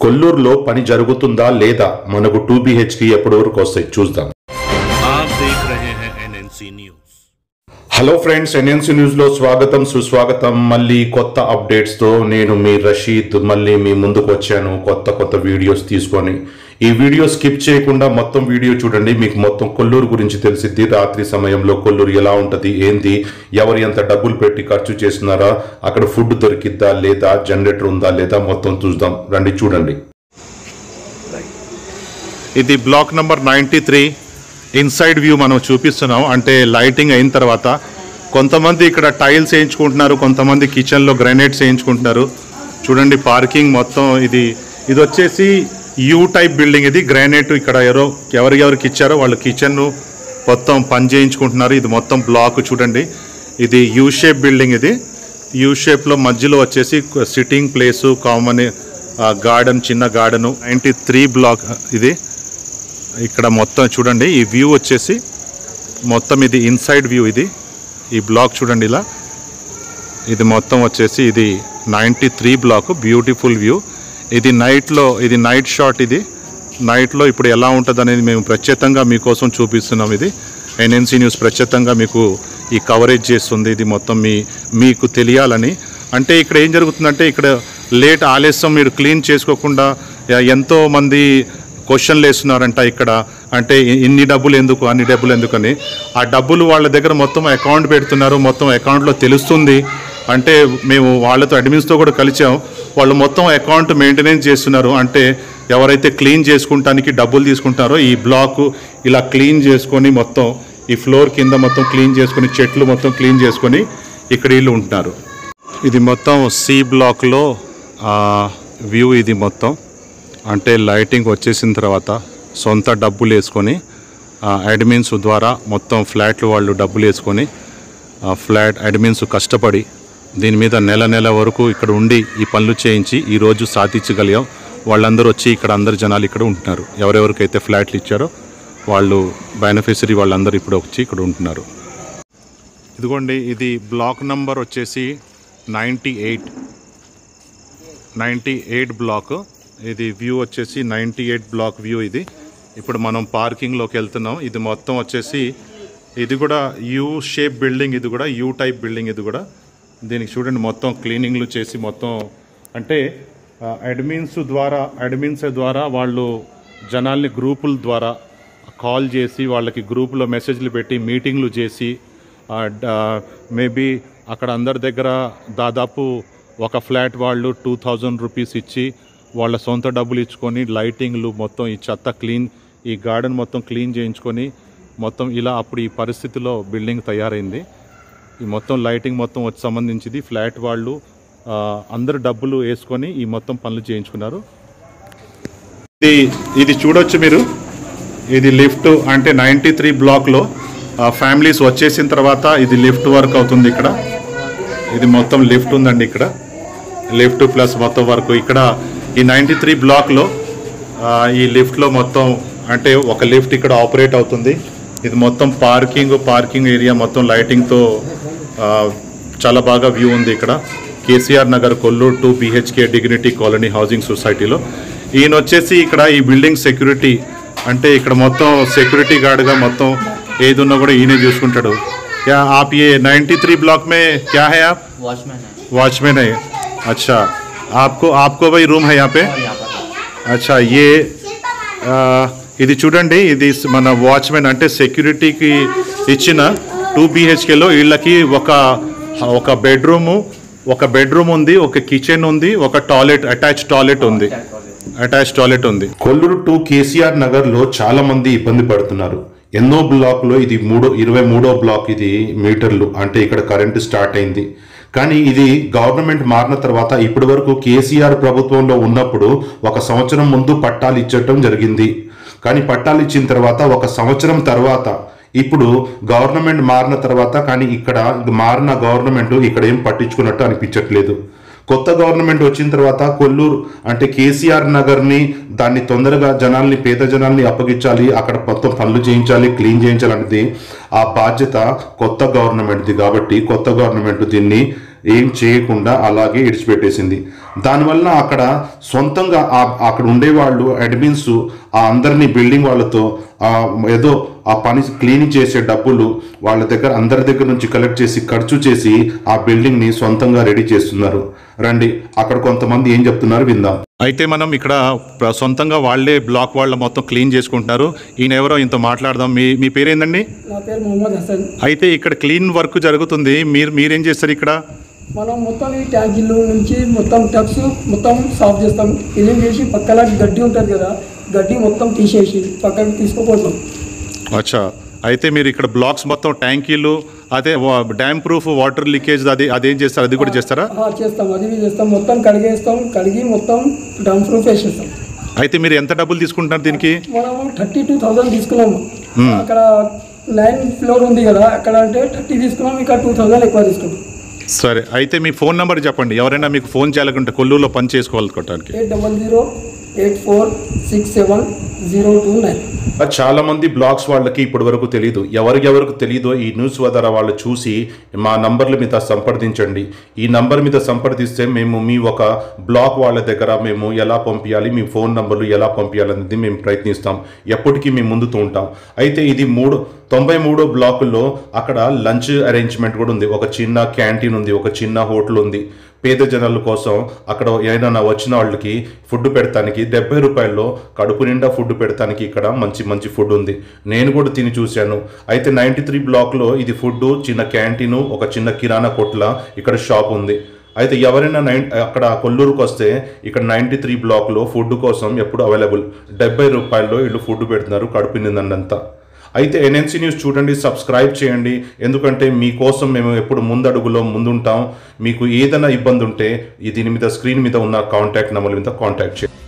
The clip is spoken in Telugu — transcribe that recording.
కొల్లూరులో పని జరుగుతుందా లేదా మనకు టూ బిహెచ్కి ఎప్పటి వరకు వస్తాయి చూద్దాం आप देख रहे हैं NNC news hello friends NNC news లో స్వాగతం సుస్వాగతం మళ్ళీ కొత్త అప్డేట్స్ తో నేను మీ రషీద్ మళ్ళీ మీ ముందుకు వచ్చాను కొత్త కొత్త వీడియోస్ తీసుకొని ఈ వీడియో స్కిప్ చేయకుండా మొత్తం వీడియో చూడండి మీకు మొత్తం కొల్లూరు గురించి తెలిసిద్ది రాత్రి సమయంలో కొల్లూరు ఎలా ఉంటది ఏంది ఎవరు ఎంత డబ్బులు పెట్టి ఖర్చు చేస్తున్నారా అక్కడ ఫుడ్ దొరికిద్దా లేదా జనరేటర్ ఉందా లేదా మొత్తం చూద్దాం రండి చూడండి ఇది block number ninety three inside view మనం చూపిస్తున్నాం అంటే లైటింగ్ అయిన తర్వాత కొంతమంది ఇక్కడ టైల్స్ వేయించుకుంటున్నారు కొంతమంది కిచెన్లో గ్రానైట్స్ వేయించుకుంటున్నారు చూడండి పార్కింగ్ మొత్తం ఇది ఇది వచ్చేసి యూ టైప్ బిల్డింగ్ ఇది గ్రానైట్ ఇక్కడ ఎవరో ఎవరు ఎవరికి ఇచ్చారో వాళ్ళు కిచెన్ మొత్తం పని చేయించుకుంటున్నారు ఇది మొత్తం బ్లాక్ చూడండి ఇది యూ షేప్ బిల్డింగ్ ఇది యూ షేప్లో మధ్యలో వచ్చేసి సిట్టింగ్ ప్లేసు కామన్ గార్డెన్ చిన్న గార్డెను నైంటీ త్రీ బ్లాక్ ఇది ఇక్కడ మొత్తం చూడండి ఈ వ్యూ వచ్చేసి మొత్తం ఇది ఇన్సైడ్ వ్యూ ఇది ఈ బ్లాక్ చూడండి ఇలా ఇది మొత్తం వచ్చేసి ఇది ninety three block beautiful view ఇది నైట్లో ఇది నైట్ షాట్ ఇది నైట్లో ఇప్పుడు ఎలా ఉంటుంది అనేది మేము ప్రత్యేకంగా మీకోసం చూపిస్తున్నాం ఇది ఎన్ఎన్సీ న్యూస్ ప్రత్యేకంగా మీకు ఈ కవరేజ్ చేస్తుంది ఇది మొత్తం మీ మీకు తెలియాలని అంటే ఇక్కడ ఏం జరుగుతుందంటే ఇక్కడ లేట్ ఆలస్యం మీరు క్లీన్ చేసుకోకుండా ఎ- ఎంతో మంది క్వశ్చన్లు వేస్తున్నారంట ఇక్కడ అంటే ఇ- ఇన్ని డబ్బులు ఎందుకు అన్ని డబ్బులు ఎందుకని ఆ డబ్బులు వాళ్ళ దగ్గర మొత్తం అకౌంట్ పెడుతున్నారు మొత్తం అకౌంట్లో తెలుస్తుంది అంటే మేము వాళ్ళతో అడ్మిన్స్తో కూడా కలిసాం వాళ్ళు మొత్తం అకౌంట్ మెయింటెనెన్స్ చేస్తున్నారు అంటే ఎవరైతే క్లీన్ చేసుకుంటానికి డబ్బులు తీసుకుంటారో ఈ బ్లాక్ ఇలా క్లీన్ చేసుకొని మొత్తం ఈ ఫ్లోర్ కింద మొత్తం క్లీన్ చేసుకొని చెట్లు మొత్తం క్లీన్ చేసుకొని ఇక్కడ వీళ్ళు ఉంటున్నారు ఇది మొత్తం సి బ్లాక్లో వ్యూ ఇది మొత్తం అంటే లైటింగ్ వచ్చేసిన తర్వాత సొంత డబ్బులు వేసుకొని అడ్మిన్స్ ద్వారా మొత్తం ఫ్లాట్లు వాళ్ళు డబ్బులు వేసుకొని ఆ ఫ్లాట్ అడ్మిన్స్ కష్టపడి దీని మీద నెల నెల వరకు ఇక్కడ ఉండి ఈ పనులు చేయించి ఈరోజు సాధించగలిగాం వాళ్ళందరూ వచ్చి ఇక్కడ అందరు జనాలు ఇక్కడ ఉంటున్నారు ఎవరెవరికైతే ఫ్లాట్లు ఇచ్చారో వాళ్ళు బెనిఫిషరీ వాళ్ళందరూ ఇప్పుడు వచ్చి ఇక్కడ ఉంటున్నారు ఇదిగోండి ఇది బ్లాక్ నంబర్ వచ్చేసి ninety eight ninety eight block ఇది వ్యూ వచ్చేసి నైంటీ ఎయిట్ బ్లాక్ వ్యూ ఇది ఇప్పుడు మనం పార్కింగ్లోకి వెళ్తున్నాం ఇది మొత్తం వచ్చేసి ఇది కూడా యూ షేప్ బిల్డింగ్ ఇది కూడా యూ టైప్ బిల్డింగ్ ఇది కూడా దీనికి చూడండి మొత్తం క్లీనింగ్లు చేసి మొత్తం అంటే అడ్మిన్స్ ద్వారా అడ్మిన్స్ ద్వారా వాళ్ళు జనాల్ని గ్రూపుల ద్వారా కాల్ చేసి వాళ్ళకి గ్రూపులో మెసేజ్లు పెట్టి మీటింగ్లు చేసి మేబీ అక్కడ అందరి దగ్గర దాదాపు ఒక ఫ్లాట్ వాళ్ళు టూ థౌజండ్ రూపీస్ ఇచ్చి వాళ్ళ సొంత డబ్బులు ఇచ్చుకొని లైటింగ్లు మొత్తం ఈ చెత్త క్లీన్ ఈ గార్డెన్ మొత్తం క్లీన్ చేయించుకొని మొత్తం ఇలా అప్పుడు ఈ పరిస్థితిలో బిల్డింగ్ తయారైంది ఈ మొత్తం లైటింగ్ మొత్తం వచ్చి సంబంధించింది ఫ్లాట్ వాళ్ళు ఆ, అందరు డబ్బులు వేసుకొని ఈ మొత్తం పనులు చేయించుకున్నారు ఇది ఇది చూడొచ్చు మీరు ఇది లిఫ్ట్ అంటే నైంటీ త్రీ బ్లాక్లో ఫ్యామిలీస్ వచ్చేసిన తర్వాత ఇది లిఫ్ట్ వర్క్ అవుతుంది ఇక్కడ ఇది మొత్తం లిఫ్ట్ ఉందండి ఇక్కడ లిఫ్ట్ ప్లస్ మొత్తం వరకు ఇక్కడ ఈ నైంటీ త్రీ బ్లాక్లో ఈ లిఫ్ట్లో మొత్తం అంటే ఒక లిఫ్ట్ ఇక్కడ ఆపరేట్ అవుతుంది ఇది మొత్తం పార్కింగ్ పార్కింగ్ ఏరియా మొత్తం లైటింగ్తో ఆ, చాలా బాగా వ్యూ ఉంది ఇక్కడ KCR Nagar Kolluru two BHK dignity colony housing సొసైటీలో ఈయన వచ్చేసి ఇక్కడ ఈ బిల్డింగ్ సెక్యూరిటీ అంటే ఇక్కడ మొత్తం సెక్యూరిటీ గార్డ్గా మొత్తం ఏది ఉన్నా కూడా ఈయనే చూసుకుంటాడు क्या आप ये 93 ब्लॉक में क्या है आप वॉचमैन है वॉचमैन है अच्छा आपको आपको भाई रूम है यहाँ पे और यहाँ पर अच्छा ये ఆ, ఇది చూడండి ఇది మన వాచ్మెన్ అంటే సెక్యూరిటీకి ఇచ్చిన టూ బిహెచ్కేలో వీళ్ళకి ఒక ఒక బెడ్రూము ఒక బెడ్రూమ్ ఉంది ఒక కిచెన్ ఉంది ఒక టాయిలెట్ అటాచ్ టాయిలెట్ ఉంది అటాచ్ టాయిలెట్ ఉంది కొల్లూరు టు కేసీఆర్ నగర్ లో చాలా మంది ఇబ్బంది పడుతున్నారు ఎన్నో బ్లాక్ లో ఇది మూడో ఇరవై మూడో బ్లాక్ ఇది మీటర్లు అంటే ఇక్కడ కరెంటు స్టార్ట్ అయింది కానీ ఇది గవర్నమెంట్ మారిన తర్వాత ఇప్పటి వరకు కేసీఆర్ ప్రభుత్వంలో ఉన్నప్పుడు ఒక సంవత్సరం ముందు పట్టాలు ఇచ్చటం జరిగింది కానీ పట్టాలు ఇచ్చిన తర్వాత ఒక సంవత్సరం తర్వాత ఇప్పుడు గవర్నమెంట్ మారిన తర్వాత కానీ ఇక్కడ మారిన గవర్నమెంట్ ఇక్కడ ఏం పట్టించుకున్నట్టు అనిపించట్లేదు కొత్త గవర్నమెంట్ వచ్చిన తర్వాత కొల్లూరు అంటే కేసీఆర్ నగర్ని దాన్ని తొందరగా జనాల్ని పేద జనాల్ని అప్పగించాలి అక్కడ మొత్తం పనులు చేయించాలి క్లీన్ చేయించాలి అనేది ఆ బాధ్యత కొత్త గవర్నమెంట్ది కాబట్టి కొత్త గవర్నమెంట్ దీన్ని ఏం చేయకుండా అలాగే ఇడిచిపెట్టేసింది దానివల్ల అక్కడ సొంతంగా ఆ- అక్కడ ఉండేవాళ్ళు అడ్మిన్స్ ఆ అందరినీ బిల్డింగ్ వాళ్ళతో ఆ ఏదో ఆ పని క్లీనింగ్ చేసే డబ్బులు వాళ్ళ దగ్గర అందరి దగ్గర నుంచి కలెక్ట్ చేసి ఖర్చు చేసి ఆ బిల్డింగ్ ని సొంతంగా రెడీ చేస్తున్నారు రండి అక్కడ కొంతమంది ఏం చెప్తున్నారు విందాం అయితే మనం ఇక్కడ ప్ర- సొంతంగా వాళ్ళే బ్లాక్ వాళ్ళ మొత్తం క్లీన్ చేసుకుంటున్నారు ఈయన ఎవరో ఇంత మాట్లాడదాం మీ మీ పేరేందండి నా పేరు మొహమ్మద్ హసన్ అయితే ఇక్కడ క్లీన్ వర్క్ జరుగుతుంది మీరు మీరేం చేస్తారు ఇక్కడ మనం మొత్తం ఈ ట్యాంకీలు నుంచి మొత్తం టబ్స్ మొత్తం సాఫ్ చేస్తాం క్లీన్ చేసి పక్కన గడ్డి ఉంటుంది కదా గడ్డి మొత్తం తీసేసి పక్కకి తీసుకుపోతాం అచ్చా అయితే మీరు ఇక్కడ బ్లాక్స్ మొత్తం ట్యాంకీలు అదే డ్యామ్ ప్రూఫ్ వాటర్ లీకేజ్ అది అదేం చేస్తారు అది కూడా చేస్తారా ఆ, చేస్తాం అది ఇది చేస్తాం మొత్తం కడిగేస్తాం కడిగి మొత్తం డమ్ ప్రూఫ్ వేసేస్తాం అయితే మీరు ఎంత డబ్బులు తీసుకుంటున్నారు దీనికి మనము థర్టీ టూ థౌజండ్ తీసుకున్నాము అక్కడ నైన్ ఫ్లోర్ ఉంది కదా అక్కడ అంటే థర్టీ తీసుకున్నాం ఇక్కడ టూ థౌజండ్ ఎక్కువ తీసుకున్నాం సరే అయితే మీ ఫోన్ నెంబర్ చెప్పండి ఎవరైనా మీకు ఫోన్ చేయాలనుకుంటే కొల్లూరులో పని చేసుకోవాలనుకోవటానికి eight double zero eight four six seven zero two nine చాలా మంది బ్లాగ్స్ వాళ్ళకి ఇప్పటి వరకు తెలియదు ఎవరికెవరికి తెలియదో ఈ న్యూస్ ద్వారా వాళ్ళు చూసి మా నంబర్ల మీద సంప్రదించండి ఈ నంబర్ మీద సంప్రదిస్తే మేము మీ ఒక బ్లాగ్ వాళ్ళ దగ్గర మేము ఎలా పంపించాలి మీ ఫోన్ నంబర్లు ఎలా పంపించాలనేది మేము ప్రయత్నిస్తాం ఎప్పటికీ మేము ముందుతూ ఉంటాం అయితే ఇది మూడు తొంభై మూడో బ్లాకుల్లో అక్కడ లంచ్ అరేంజ్మెంట్ కూడా ఉంది ఒక చిన్న క్యాంటీన్ ఉంది ఒక చిన్న హోటల్ ఉంది పేద జనాల కోసం అక్కడ ఏదైనా వచ్చిన వాళ్ళకి ఫుడ్ పెడతానికి డెబ్బై రూపాయల్లో కడుపు నిండా ఫుడ్ పెడతానికి ఇక్కడ మంచి మంచి ఫుడ్ ఉంది నేను కూడా తిని చూశాను అయితే నైంటీ త్రీ బ్లాక్లో ఇది ఫుడ్ చిన్న క్యాంటీను ఒక చిన్న కిరాణా కొట్ల ఇక్కడ షాప్ ఉంది అయితే ఎవరైనా నైన్ అక్కడ కొల్లూరుకు వస్తే ఇక్కడ నైంటీ త్రీ బ్లాక్లో ఫుడ్ కోసం ఎప్పుడు అవైలబుల్ డెబ్బై రూపాయల్లో వీళ్ళు ఫుడ్ పెడుతున్నారు కడుపు నిందంతా అయితే ఎన్ఎన్సీ న్యూస్ చూడండి సబ్స్క్రైబ్ చేయండి ఎందుకంటే మీకోసం మేము ఎప్పుడు ముందడుగులో ముందుంటాం మీకు ఏదైనా ఇబ్బంది ఉంటే ఈ దీని మీద స్క్రీన్ మీద ఉన్న కాంటాక్ట్ నెంబర్ మీద కాంటాక్ట్ చేయండి